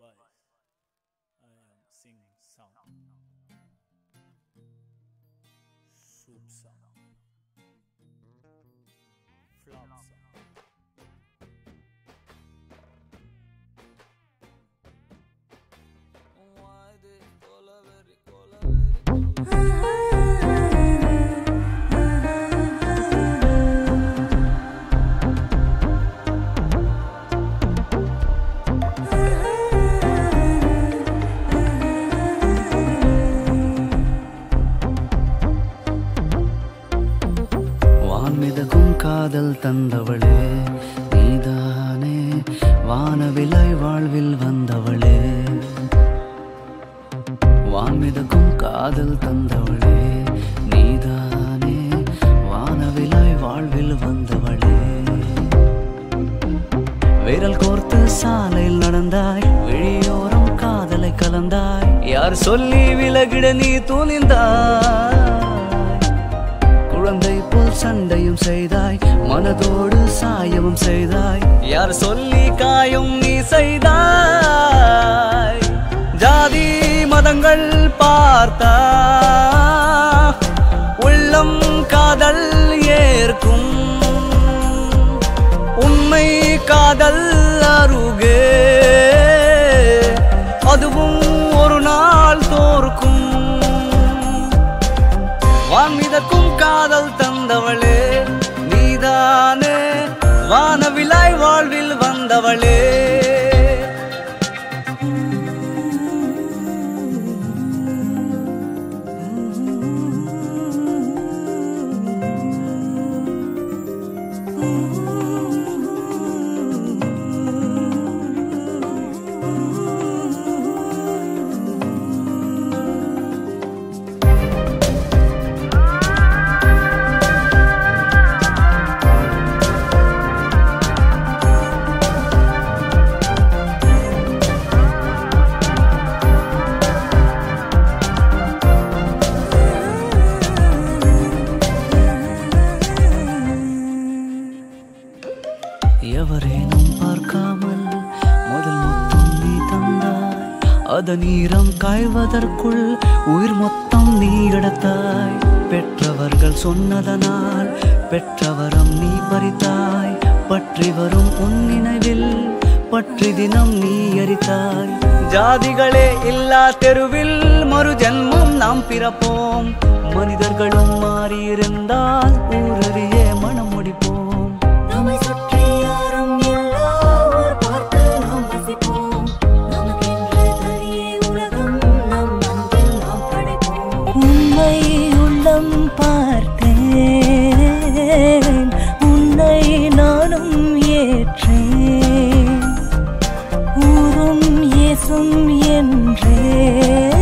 boys. I am sing song. Soup song. Flop song. Why they colaveri, colaveri, வான்மிதகும் காதல் தந்தவளே நீதானே வானவிலை வாழ்வில் வந்தவளே வான்மிதகும் காதல் தந்தவளே நீதானே வானவிலை வாழ்வில் வந்தவளே விரல் கோர்த்து சாலையில் நடந்தாய் விழியோரம் காதலை கலந்தாய் யார் சொல்லி விலகிட நீ துணிந்தாய் குழந்தை போல் சண்டையும் செய்தாய் மனதோடு சாயமும் செய்தாய் யார் சொல்லி காயும் நீ செய்தாய் ஜாதி மதங்கள் பார்த்தா உள்ளம் காதல் ஏற்கும் உண்மை காதல் அருகே அதுவும் ஒரு நாள் தோற்கும் வான்மிதக்கும் காதல் தந்தவளே நீதானே வானவிலாய் வாழ்வில் வந்தவளே எவரேனும் பார்க்காமல் முதல் முத்தம் நீ தந்தாய் அதன் ஈரம் காய்வதற்குள் உயிர் மொத்தம் நீ எடுத்தாய் பெற்றவர்கள் சொன்னதனால் பெற்றவரம் நீ பறித்தாய் பற்றி வரும் உன் நினைவில் பற்றி தினம் நீ எரித்தாய் ஜாதிகளே இல்லா தெருவில் மறு ஜென்மம் நாம் பிறப்போம் மனிதர்களும் மாறியிருந்தால் ஊரறியே மனம் முடிப்போம் நம்மை சுற்றி யாரும் இல்லா ஊர் பார்த்து நாம் வசிப்போம் நமக்கென்று தனியே உலகம் நம் அன்பில் நாம் படைப்போம் உண்மை உள்ளம் பார்த்தேன் உன்னை நானும் ஏற்றேன் ஊரும் இயேசும் என்றே